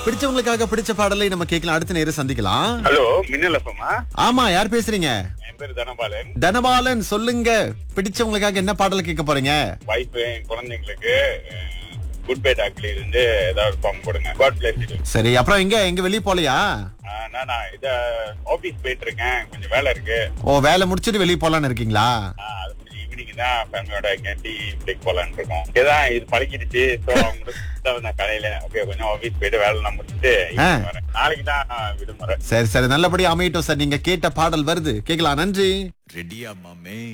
பிடிச்சவங்களுக்காக பிடிச்ச பாடலை நம்ம கேட்கலாம் அடுத்த நேரம் சந்திக்கலாம் ஹலோ மின்னல் எஃப்எம்மா ஆமா யார் பேசுறீங்க என் பேர் தனபாலன் தனபாலன் சொல்லுங்க பிடிச்சவங்களுக்காக என்ன பாடல் கேட்க போறீங்க வைஃப் என் குழந்தைங்களுக்கு குட் பை டாக்ல இருந்து ஏதாவது சாங் போடுங்க காட் பிளேஸ் யூ சரி அப்புறம் எங்க எங்க வெளிய போலையா நான் நான் இத ஆபீஸ் போயிட்டு இருக்கேன் கொஞ்சம் வேலை இருக்கு ஓ வேலை முடிச்சிட்டு வெளிய போலான்னு இருக்கீங்களா ஆ, அது முடிஞ்சு ஈவினிங் தான் ஃபேமிலியோட இங்க டீ பிரேக் போலான்னு இருக்கோம் இதான் இது பழகிடுச்சு ஸோ அவங்க கூட நான் காலையில ஓகே கொஞ்சம் ஆபீஸ் போயிட்டு வேலை எல்லாம் முடிச்சுட்டு evening வரேன் நாளைக்கு தான் விடுமுறை சரி சரி நல்லபடியா அமையட்டும் சார் நீங்க கேட்ட பாடல் வருது கேக்கலாம் நன்றி ரெடியா மாமே